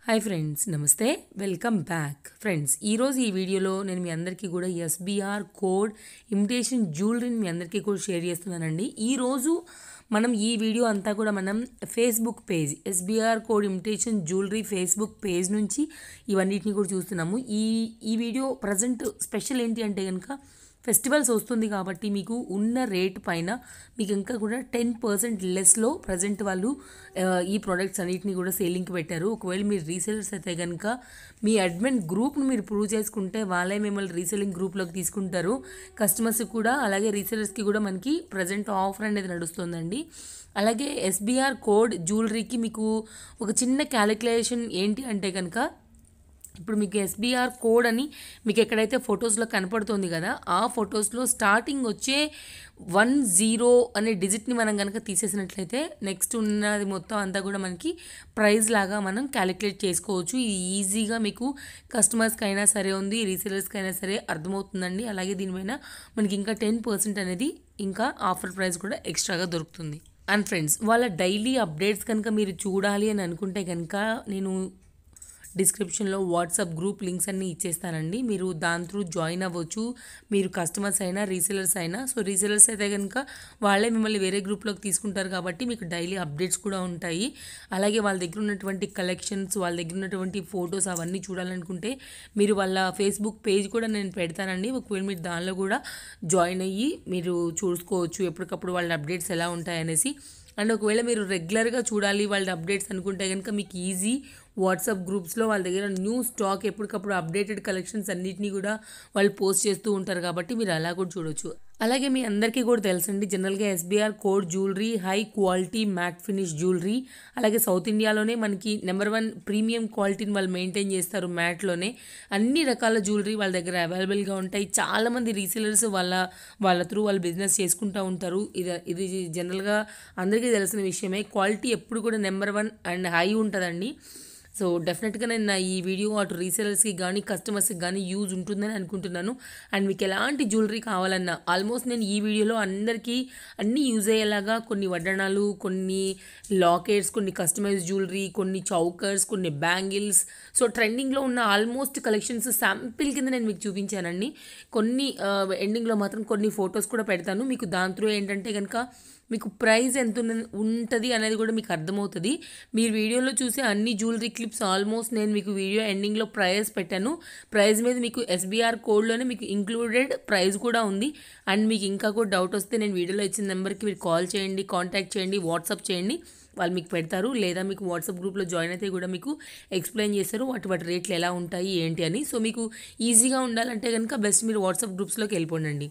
hi friends నమస్తే welcome back friends ఈరోజు ఈ వీడియోలో నేను మీ అందరికీ కూడా ఎస్బీఆర్ కోడ్ ఇమిటేషన్ జ్యువెలరీని మీ అందరికీ కూడా షేర్ చేస్తున్నానండి ఈరోజు మనం ఈ వీడియో అంతా కూడా మనం Facebook page SBR code imitation jewellery Facebook page నుంచి ఇవన్నిటిని కూడా చూస్తున్నాము ఈ ఈ వీడియో ప్రజెంట్ స్పెషల్ ఏంటి అంటే కనుక ఫెస్టివల్స్ వస్తుంది కాబట్టి మీకు ఉన్న రేట్ పైన మీకు ఇంకా కూడా టెన్ పర్సెంట్ లెస్లో ప్రజెంట్ వాళ్ళు ఆ, ఈ ప్రోడక్ట్స్ అన్నిటిని కూడా సేలింగ్కి పెట్టారు ఒకవేళ మీరు రీసేలర్స్ అయితే కనుక మీ అడ్మిన్ గ్రూప్ను మీరు ప్రూవ్ చేసుకుంటే వాళ్ళే మిమ్మల్ని రీసేలింగ్ గ్రూప్లోకి తీసుకుంటారు కస్టమర్స్ కూడా అలాగే రీసేలర్స్కి కూడా మనకి ప్రజెంట్ ఆఫర్ అనేది నడుస్తుందండి అలాగే ఎస్బీఆర్ కోడ్ జ్యువెలరీకి మీకు ఒక చిన్న క్యాలిక్యులేషన్ ఏంటి అంటే కనుక ఇప్పుడు మీకు ఎస్బీఆర్ కోడ్ అని మీకు ఎక్కడైతే ఫొటోస్లో కనపడుతుంది కదా ఆ ఫొటోస్లో స్టార్టింగ్ వచ్చే వన్ జీరో అనే డిజిట్ని మనం కనుక తీసేసినట్లయితే నెక్స్ట్ ఉన్నది మొత్తం అంతా కూడా మనకి ప్రైస్ లాగా మనం క్యాలిక్యులేట్ చేసుకోవచ్చు ఇది ఈజీగా మీకు కస్టమర్స్కి అయినా సరే ఉంది రీసేలర్స్కి అయినా సరే అర్థమవుతుందండి అలాగే దీనిపైన మనకి ఇంకా టెన్ పర్సెంట్ అనేది ఇంకా ఆఫర్ ప్రైస్ కూడా ఎక్స్ట్రాగా దొరుకుతుంది అండ్ ఫ్రెండ్స్ వాళ్ళ డైలీ అప్డేట్స్ కనుక మీరు చూడాలి అని అనుకుంటే కనుక నేను డిస్క్రిప్షన్లో వాట్సాప్ గ్రూప్ లింక్స్ అన్నీ ఇచ్చేస్తానండి మీరు దాని త్రూ జాయిన్ అవ్వచ్చు మీరు కస్టమర్స్ అయినా రీసేలర్స్ అయినా సో రీసేలర్స్ అయితే కనుక వాళ్ళే మిమ్మల్ని వేరే గ్రూప్లోకి తీసుకుంటారు కాబట్టి మీకు డైలీ అప్డేట్స్ కూడా ఉంటాయి అలాగే వాళ్ళ దగ్గర ఉన్నటువంటి కలెక్షన్స్ వాళ్ళ దగ్గర ఉన్నటువంటి ఫొటోస్ అవన్నీ చూడాలనుకుంటే మీరు వాళ్ళ ఫేస్బుక్ పేజ్ కూడా నేను పెడతానండి ఒకవేళ మీరు దానిలో కూడా జాయిన్ అయ్యి మీరు చూసుకోవచ్చు ఎప్పటికప్పుడు వాళ్ళ అప్డేట్స్ ఎలా ఉంటాయనేసి అండ్ ఒకవేళ మీరు రెగ్యులర్గా చూడాలి వాళ్ళ అప్డేట్స్ అనుకుంటే కనుక మీకు ఈజీ వాట్సాప్ గ్రూప్స్లో వాళ్ళ దగ్గర న్యూ స్టాక్ ఎప్పటికప్పుడు అప్డేటెడ్ కలెక్షన్స్ అన్నిటినీ కూడా వాళ్ళు పోస్ట్ చేస్తూ ఉంటారు కాబట్టి మీరు అలా కూడా చూడొచ్చు అలాగే మీ అందరికీ కూడా తెలుసండి జనరల్గా SBR code jewellery high quality matte finish jewellery అలాగే సౌత్ ఇండియాలోనే మనకి నెంబర్ వన్ ప్రీమియం క్వాలిటీని వాళ్ళు మెయింటైన్ చేస్తారు మ్యాట్లోనే అన్ని రకాల జ్యువెలరీ వాళ్ళ దగ్గర అవైలబుల్గా ఉంటాయి చాలామంది రీసేలర్స్ వాళ్ళ వాళ్ళ త్రూ వాళ్ళు బిజినెస్ చేసుకుంటూ ఉంటారు ఇది ఇది జనరల్గా అందరికీ తెలిసిన విషయమే క్వాలిటీ ఎప్పుడు కూడా నెంబర్ వన్ అండ్ హై ఉంటుందండి సో డెఫినెట్గా నేను నా ఈ వీడియో అటు రీసేలర్స్కి కానీ కస్టమర్స్కి కానీ యూజ్ ఉంటుందని అనుకుంటున్నాను అండ్ మీకు ఎలాంటి జ్యువెలరీ కావాలన్నా ఆల్మోస్ట్ నేను ఈ వీడియోలో అందరికీ అన్నీ యూజ్ అయ్యేలాగా కొన్ని వడ్డనాలు కొన్ని లాకెట్స్ కొన్ని కస్టమైజ్ జ్యువెలరీ కొన్ని చౌకర్స్ కొన్ని బ్యాంగిల్స్ సో ట్రెండింగ్లో ఉన్న ఆల్మోస్ట్ కలెక్షన్స్ శాంపిల్ కింద నేను మీకు చూపించానండి కొన్ని ఎండింగ్లో మాత్రం కొన్ని ఫొటోస్ కూడా పెడతాను మీకు దాని త్రూ ఏంటంటే కనుక మీకు ప్రైస్ ఎంత ఉన్న- ఉంటుంది అనేది కూడా మీకు అర్థమవుతుంది మీరు వీడియోలో చూసే అన్ని జ్యువెలరీ క్లిప్స్ ఆల్మోస్ట్ నేను మీకు వీడియో ఎండింగ్లో ప్రైస్ పెట్టాను ప్రైస్ మీద మీకు ఎస్బీఆర్ కోడ్లోనే మీకు ఇంక్లూడెడ్ ప్రైస్ కూడా ఉంది అండ్ మీకు ఇంకా కూడా డౌట్ వస్తే నేను వీడియోలో ఇచ్చిన నెంబర్కి మీరు కాల్ చేయండి కాంటాక్ట్ చేయండి వాట్సాప్ చేయండి వాళ్ళు మీకు పెడతారు లేదా మీకు వాట్సాప్ గ్రూప్లో జాయిన్ అయితే కూడా మీకు ఎక్స్ప్లెయిన్ చేస్తారు వాటి వాటి రేట్లు ఎలా ఉంటాయి ఏంటి అని సో మీకు ఈజీగా ఉండాలంటే కనుక బెస్ట్ మీరు వాట్సాప్ గ్రూప్స్లోకి వెళ్ళిపోండి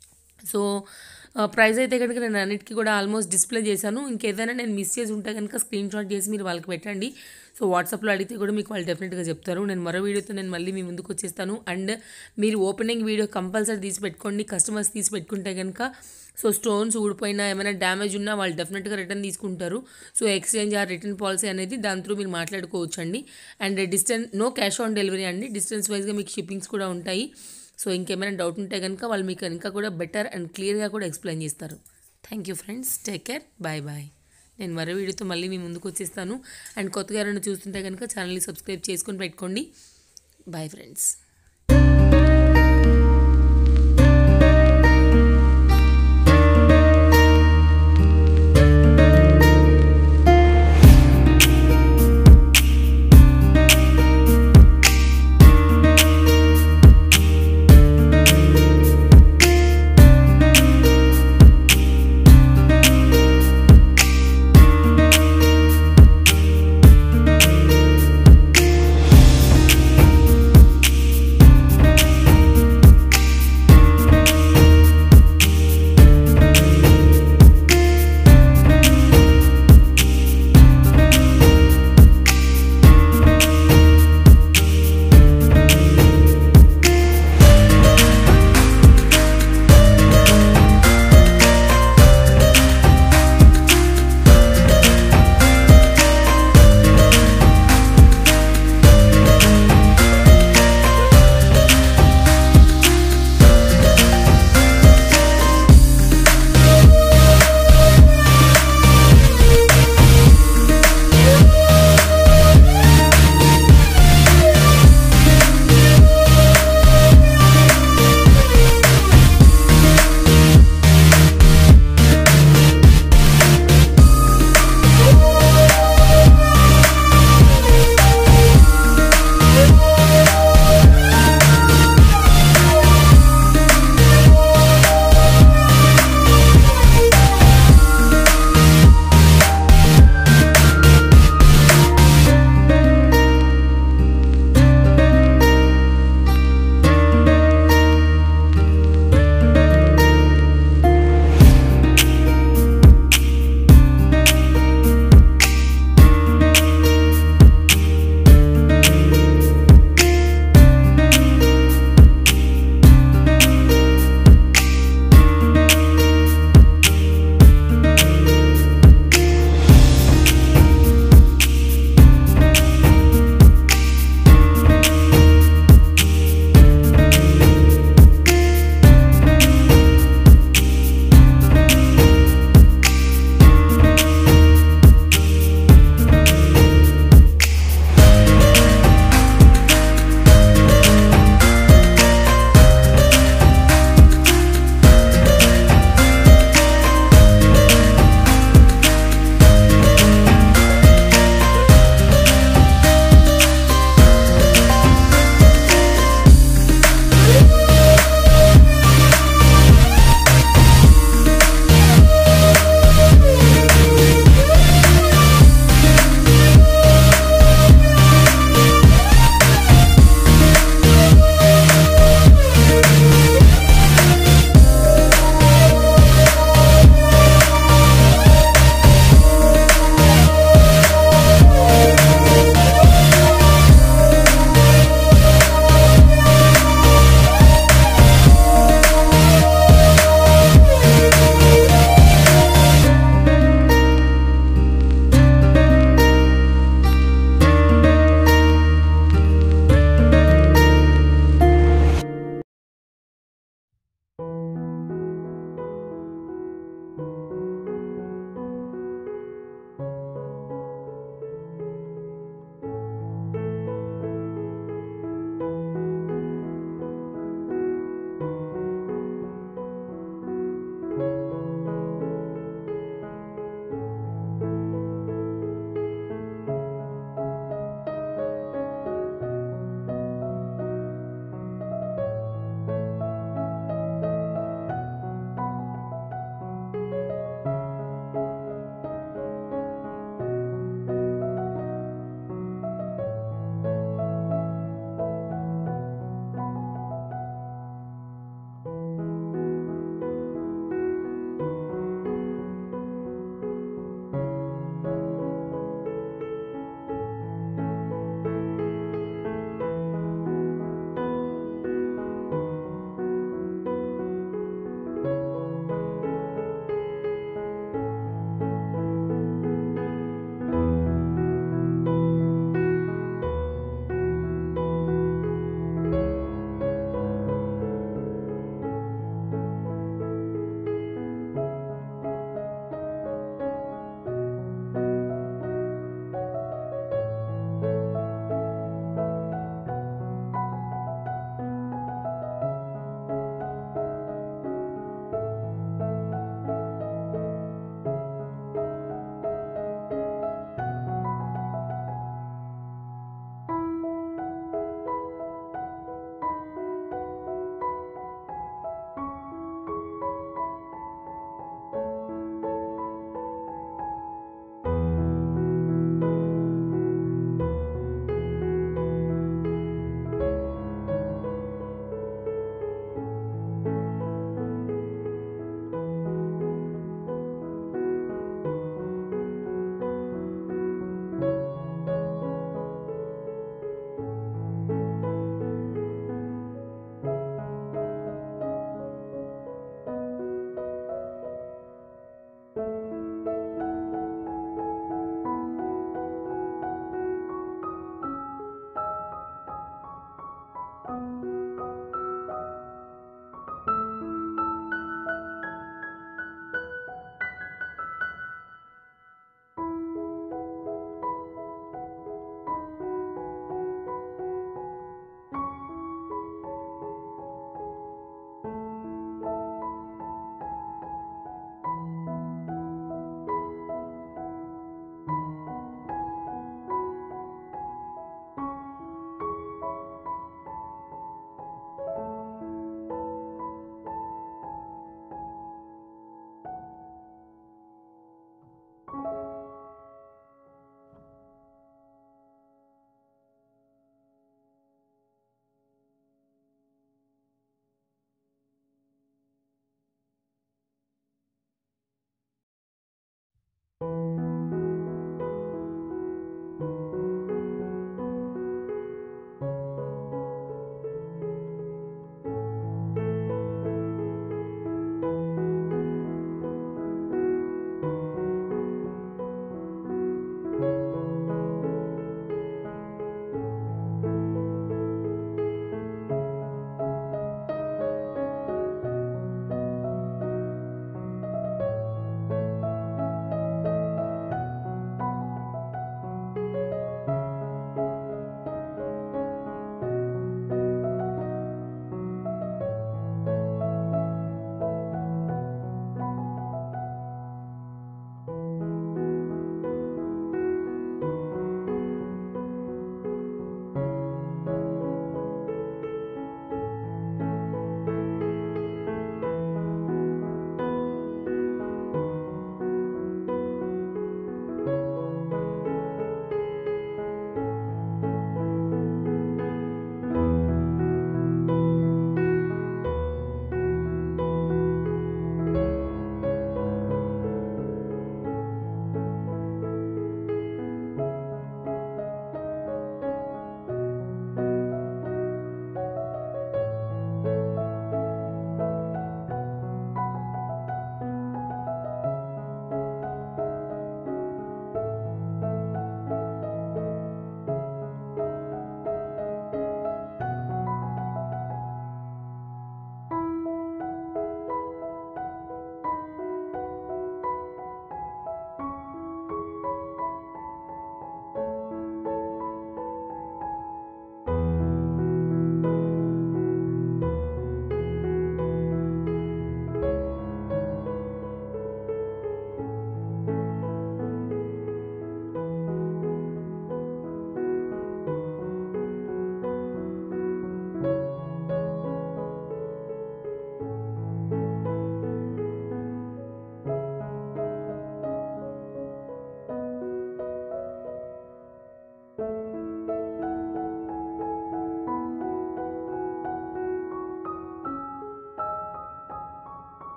సో ఆ, ప్రైస్ అయితే కనుక నేను అన్నిటికీ కూడా ఆల్మోస్ట్ డిస్ప్లే చేశాను ఇంకేదైనా నేను మిస్ చేసి ఉంటే కనుక స్క్రీన్ షాట్ చేసి మీరు వాళ్ళకి పెట్టండి సో వాట్సాప్లో అడిగితే కూడా మీకు వాళ్ళు డెఫినెట్గా చెప్తారు నేను మరో వీడియోతో నేను మళ్ళీ మీ ముందుకు వచ్చేస్తాను అండ్ మీరు ఓపెనింగ్ వీడియో కంపల్సరీ తీసి పెట్టుకోండి కస్టమర్స్ తీసి పెట్టుకుంటే కనుక సో స్టోన్స్ ఊడిపోయినా ఏమైనా డ్యామేజ్ ఉన్నా వాళ్ళు డెఫినెట్గా రిటర్న్ తీసుకుంటారు so exchange or return policy అనేది దాని త్రూ మీరు మాట్లాడుకోవచ్చు అండి and distance no cash on delivery అండి డిస్టెన్స్ వైజ్గా మీకు షిప్పింగ్స్ కూడా ఉంటాయి సో ఇంకేమైనా డౌట్ ఉంటే కనుక వాళ్ళు మీకు ఇంకా కూడా బెటర్ అండ్ క్లియర్గా కూడా ఎక్స్ప్లెయిన్ చేస్తారు thank you friends take care bye bye నేను మరో వీడియోతో మళ్ళీ మీ ముందుకు వచ్చేస్తాను అండ్ కొత్తగా ఎవరైనా చూస్తుంటే కనుక ఛానల్ని సబ్స్క్రైబ్ చేసుకొని పెట్టుకోండి బాయ్ ఫ్రెండ్స్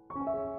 ఆ